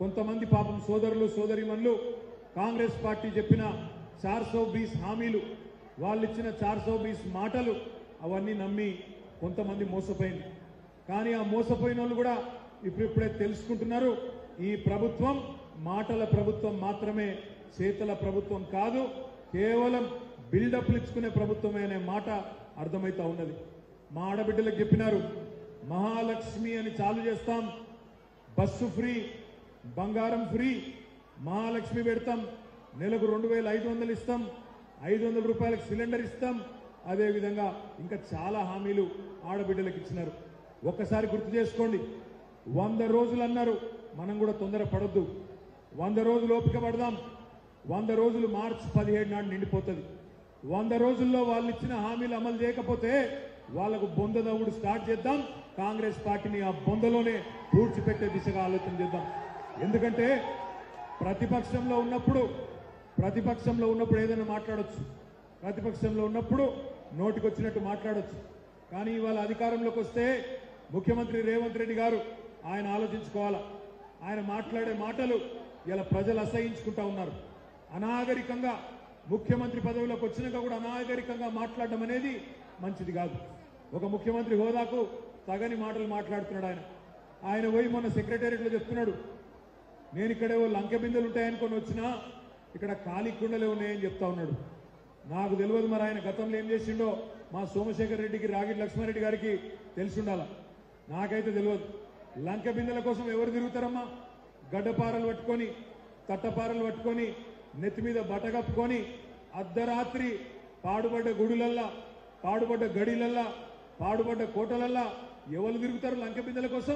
కొంతమంది పాపం సోదరులు సోదరిమన్లు కాంగ్రెస్ పార్టీ చెప్పిన చార్ సో బీస్ హామీలు వాళ్ళు ఇచ్చిన చార్ సో బీస్ మాటలు అవన్నీ నమ్మి కొంతమంది మోసపోయింది కానీ ఆ మోసపోయిన వాళ్ళు కూడా ఇప్పుడిప్పుడే తెలుసుకుంటున్నారు ఈ ప్రభుత్వం మాటల ప్రభుత్వం మాత్రమే చేతల ప్రభుత్వం కాదు కేవలం బిల్డప్లు ఇచ్చుకునే ప్రభుత్వమే అనే మాట అర్థమైతా ఉన్నది మా ఆడబిడ్డలకు చెప్పినారు మహాలక్ష్మి అని చాలు చేస్తాం బస్సు ఫ్రీ బంగారం ఫ్రీ మహాలక్ష్మి పెడతాం నెలకు రెండు వేల ఐదు వందలు ఇస్తాం ఐదు వందల రూపాయలకు సిలిండర్ ఇస్తాం అదేవిధంగా ఇంకా చాలా హామీలు ఆడబిడ్డలకు ఇచ్చినారు ఒక్కసారి గుర్తు చేసుకోండి వంద రోజులు అన్నారు మనం కూడా తొందర పడొద్దు వంద రోజులు ఓపిక పడదాం వంద రోజులు మార్చి పదిహేడు నాడు నిండిపోతుంది వంద రోజుల్లో వాళ్ళు ఇచ్చిన హామీలు అమలు చేయకపోతే వాళ్లకు బొంద దవ్వుడు స్టార్ట్ చేద్దాం కాంగ్రెస్ పార్టీని ఆ బొందలోనే పూడ్చిపెట్టే దిశగా ఆలోచన చేద్దాం ఎందుకంటే ప్రతిపక్షంలో ఉన్నప్పుడు ప్రతిపక్షంలో ఉన్నప్పుడు ఏదైనా మాట్లాడొచ్చు ప్రతిపక్షంలో ఉన్నప్పుడు నోటికొచ్చినట్టు మాట్లాడొచ్చు కానీ ఇవాళ అధికారంలోకి వస్తే ముఖ్యమంత్రి రేవంత్ రెడ్డి గారు ఆయన ఆలోచించుకోవాలా ఆయన మాట్లాడే మాటలు ఇలా ప్రజలు అసహించుకుంటా ఉన్నారు అనాగరికంగా ముఖ్యమంత్రి పదవిలోకి వచ్చినాక కూడా అనాగరికంగా మాట్లాడడం అనేది మంచిది కాదు ఒక ముఖ్యమంత్రి హోదాకు తగని మాటలు మాట్లాడుతున్నాడు ఆయన ఆయన పోయి మొన్న సెక్రటేరియట్లో చెప్తున్నాడు నేను ఇక్కడేవో లంకె బిందెలు ఉంటాయనుకొని వచ్చినా ఇక్కడ ఖాళీ కుండలే ఉన్నాయని చెప్తా ఉన్నాడు నాకు తెలియదు మరి ఆయన గతంలో ఏం చేసిండో మా సోమశేఖర్ రెడ్డికి రాగిడి లక్ష్మారెడ్డి గారికి తెలిసి ఉండాల నాకైతే తెలియదు లంక బిందెల కోసం ఎవరు తిరుగుతారమ్మా గడ్డపారలు పట్టుకొని తట్టపారలు పట్టుకొని నెత్తి మీద బట్ట కప్పుకొని అర్ధరాత్రి పాడుబడ్డ గుడులల్లా పాడుబడ్డ గడిలల్లా పాడుబడ్డ కోటలల్లా ఎవరు తిరుగుతారు లంక బిందెల కోసం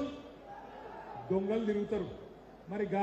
దొంగలు తిరుగుతారు మరి గా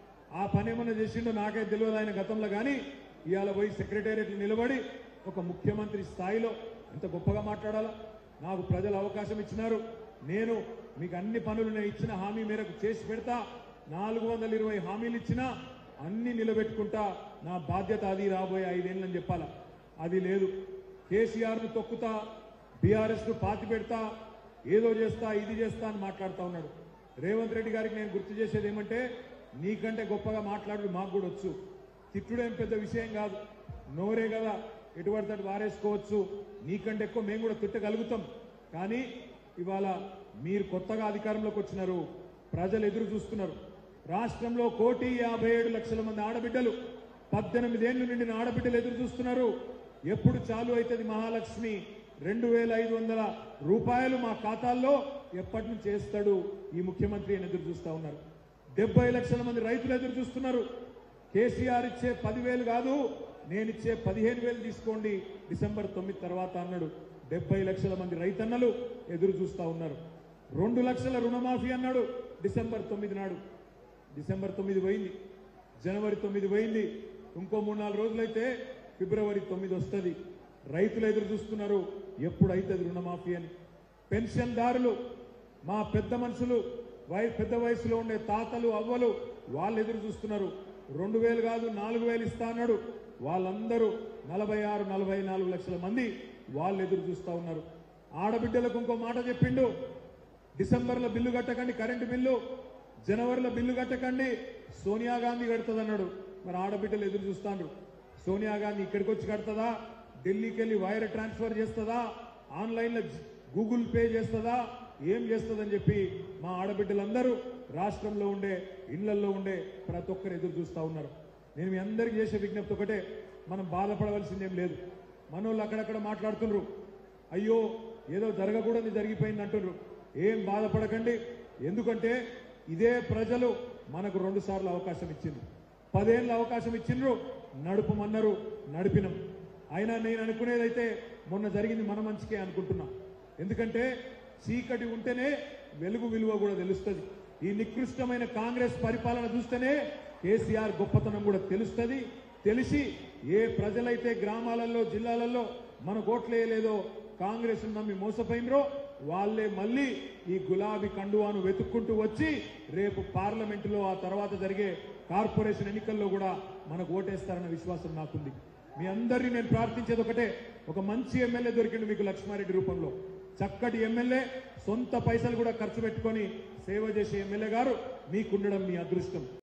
ఆ పని ఏమన్నా చేసిండో నాకైతే తెలియదు ఆయన గతంలో కానీ ఇవాళ పోయి సెక్రటేరియట్ నిలబడి ఒక ముఖ్యమంత్రి స్థాయిలో ఎంత గొప్పగా మాట్లాడాలా నాకు ప్రజలు అవకాశం ఇచ్చినారు నేను మీకు అన్ని పనులు నేను ఇచ్చిన హామీ మేరకు చేసి పెడతా నాలుగు వందల ఇరవై హామీలు ఇచ్చినా అన్ని నిలబెట్టుకుంటా నా బాధ్యత అది రాబోయే ఐదేళ్ళని చెప్పాలా అది లేదు కేసీఆర్ ను తొక్కుతా బీఆర్ఎస్ ను పాతి పెడతా ఏదో చేస్తా ఇది చేస్తా అని మాట్లాడుతా ఉన్నాడు రేవంత్ రెడ్డి గారికి నేను గుర్తు చేసేది ఏమంటే నీకంటే గొప్పగా మాట్లాడు మాకు కూడా వచ్చు తిట్టుడేం పెద్ద విషయం కాదు నోరే కదా ఎటువంటి అటు వారేసుకోవచ్చు నీకంటే ఎక్కువ మేము కూడా తిట్టగలుగుతాం కానీ ఇవాళ మీరు కొత్తగా అధికారంలోకి వచ్చినారు ప్రజలు ఎదురు చూస్తున్నారు రాష్ట్రంలో కోటి యాభై ఏడు లక్షల మంది ఆడబిడ్డలు పద్దెనిమిదేళ్లు నిండిన ఆడబిడ్డలు ఎదురు చూస్తున్నారు ఎప్పుడు చాలు అవుతుంది మహాలక్ష్మి రెండు వేల ఐదు వందల రూపాయలు మా ఖాతాల్లో ఎప్పటి నుంచి వేస్తాడు ఈ ముఖ్యమంత్రి అని ఎదురు చూస్తా ఉన్నారు డెబ్బై లక్షల మంది రైతులు ఎదురు చూస్తున్నారు కేసీఆర్ ఇచ్చే పదివేలు కాదు నేను ఇచ్చే పదిహేను వేలు తీసుకోండి డిసెంబర్ తొమ్మిది తర్వాత అన్నాడు డెబ్బై లక్షల మంది రైతన్నలు ఎదురు చూస్తా ఉన్నారు రెండు లక్షల రుణమాఫీ అన్నాడు డిసెంబర్ తొమ్మిది నాడు డిసెంబర్ తొమ్మిది పోయింది జనవరి తొమ్మిది పోయింది ఇంకో మూడు నాలుగు రోజులైతే ఫిబ్రవరి తొమ్మిది వస్తుంది రైతులు ఎదురు చూస్తున్నారు ఎప్పుడు అవుతుంది రుణమాఫీ అని పెన్షన్దారులు మా పెద్ద మనుషులు వయ పెద్ద వయసులో ఉండే తాతలు అవ్వలు వాళ్ళు ఎదురు చూస్తున్నారు రెండు వేలు కాదు నాలుగు వేలు ఇస్తా అన్నాడు వాళ్ళందరూ నలభై ఆరు నలభై నాలుగు లక్షల మంది వాళ్ళు ఎదురు చూస్తా ఉన్నారు ఆడబిడ్డలకు ఇంకో మాట చెప్పిండు డిసెంబర్లో బిల్లు కట్టకండి కరెంటు బిల్లు జనవరిలో బిల్లు కట్టకండి సోనియా గాంధీ కడుతుందన్నాడు మరి ఆడబిడ్డలు ఎదురు చూస్తాండ్రు సోనియా గాంధీ ఇక్కడికి వచ్చి కడుతుందా ఢిల్లీకి వెళ్ళి వైర్ ట్రాన్స్ఫర్ చేస్తుందా ఆన్లైన్లో గూగుల్ పే చేస్తుందా ఏం చేస్తుందని చెప్పి మా ఆడబిడ్డలందరూ రాష్ట్రంలో ఉండే ఇళ్లల్లో ఉండే ప్రతి ఒక్కరు ఎదురు చూస్తా ఉన్నారు నేను మీ అందరికీ చేసే విజ్ఞప్తి ఒకటే మనం బాధపడవలసిందేం లేదు మనోళ్ళు అక్కడక్కడ మాట్లాడుతున్నారు అయ్యో ఏదో జరగకూడదు జరిగిపోయింది అంటున్నారు ఏం బాధపడకండి ఎందుకంటే ఇదే ప్రజలు మనకు రెండు సార్లు అవకాశం ఇచ్చింది పదేళ్ళ అవకాశం ఇచ్చిండ్రు నడుపుమన్నారు నడిపినాం అయినా నేను అనుకునేదైతే మొన్న జరిగింది మన మంచికే అనుకుంటున్నా ఎందుకంటే చీకటి ఉంటేనే వెలుగు విలువ కూడా తెలుస్తుంది ఈ నికృష్టమైన కాంగ్రెస్ పరిపాలన చూస్తేనే కేసీఆర్ గొప్పతనం కూడా తెలుస్తుంది తెలిసి ఏ ప్రజలైతే గ్రామాలలో జిల్లాలలో మన ఓట్లేయలేదో కాంగ్రెస్ నమ్మి మోసపోయినరో వాళ్ళే మళ్ళీ ఈ గులాబీ కండువాను వెతుక్కుంటూ వచ్చి రేపు పార్లమెంటులో ఆ తర్వాత జరిగే కార్పొరేషన్ ఎన్నికల్లో కూడా మనకు ఓటేస్తారన్న విశ్వాసం నాకుంది మీ అందరినీ నేను ప్రార్థించేది ఒకటే ఒక మంచి ఎమ్మెల్యే దొరికిండు మీకు లక్ష్మారెడ్డి రూపంలో చక్కటి ఎమ్మెల్యే సొంత పైసలు కూడా ఖర్చు పెట్టుకొని సేవ చేసే ఎమ్మెల్యే గారు మీకుండడం మీ అదృష్టం